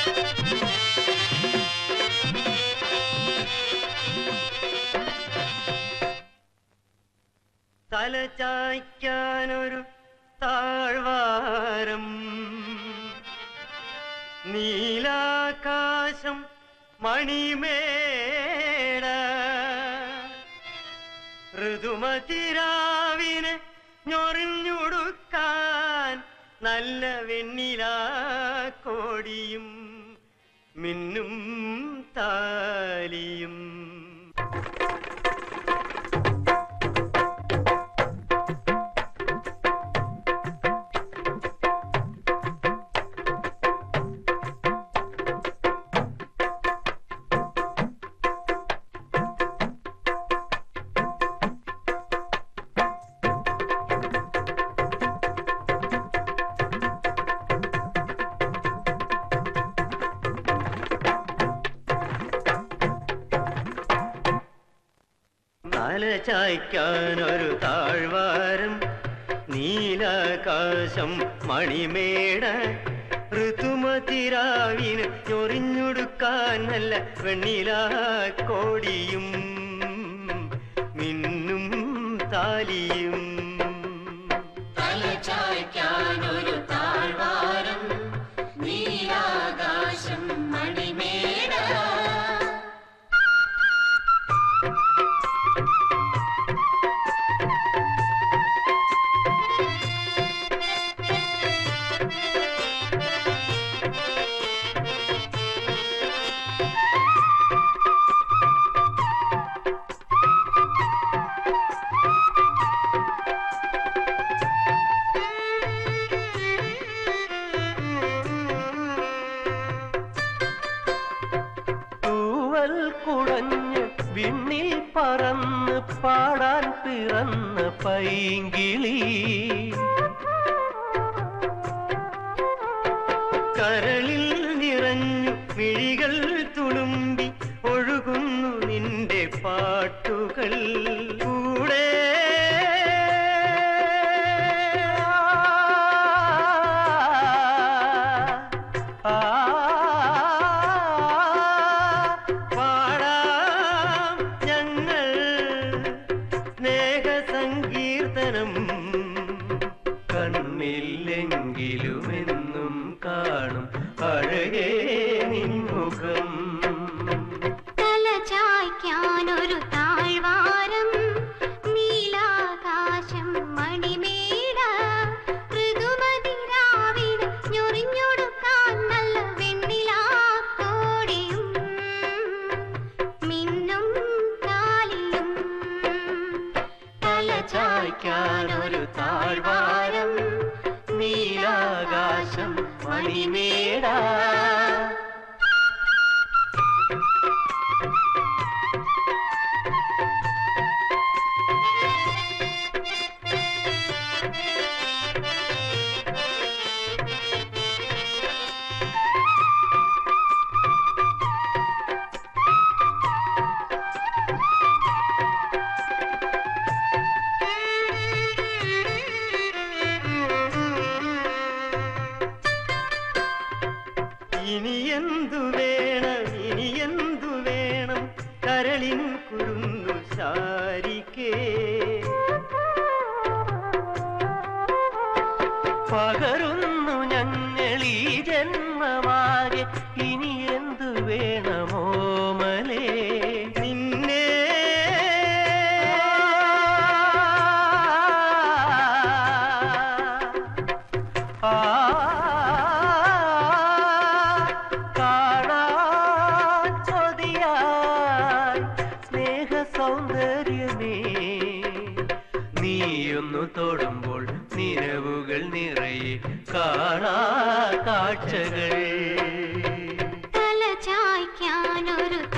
തല ചായ്ക്കാനൊരു താഴ്വാരം നീലാകാശം മണിമേട ഋതുമതിരാവിനെ ഞൊറിഞ്ഞുടുക്കാൻ നല്ല വെണ്ണില കോടിയും മിന്നും താലിയും തല ചായ്ക്കാനൊരു താഴ്വാരം നീലാകാശം മണിമേട ഋതുമതിരാവിന് ചൊറിഞ്ഞൊടുക്കാൻ നല്ല വെണ്ണില കോടിയും മിന്നും താലിയും തലചായ്ക്കാനൊരു താഴ്വാരം നീലാകാശം മണിമേട തൂവൽ കുടഞ്ഞ് വിണ്ണിൽ പറന്ന് പാടാൻ പിറന്ന പൈങ്കിളി കരളിൽ നിറഞ്ഞു മിഴികൾ തുളുമ്പി ഒഴുകുന്നു നിന്റെ പാട്ടുകൾ കൂടെ ആ പാടാം ഞങ്ങൾ സ്നേഹസങ്കീർത്തനം കണ്ണില്ലെങ്കിലുമെന്നും കാണും അഴകേ നിൻമുഖം തലചായ്ക്കാനൊരു താഴ്വാരം നീലാകാശം മണിമേട ഋതുമതിരാവിന് ഞൊറിഞ്ഞൊടുക്കാൻ നല്ല വെണ്ണിലാക്കോടിയും മിന്നും താലിയും തലചായ്ക്കാനൊരു താഴ്വാരം നീലാകാശം മണിമേട ഇനി എന്തു വേണം ഇനി എന്തു വേണം കരളിൻ കുരുന്നു ശാരിക്കേ പകരുന്നു ഞങ്ങളീ ജന്മമാകെ ഇനി എന്തു വേണമോ മലേ നിന്നെ ആ കാണാൻ കൊതിയായി സ്നേഹ സൗന്ദര്യമേ നീയൊന്നു തൊടുമ്പോൾ നിലവുകൾ നിറയെ കാണാ കാഴ്ചകൾ തലചായ്ക്കാനൊരു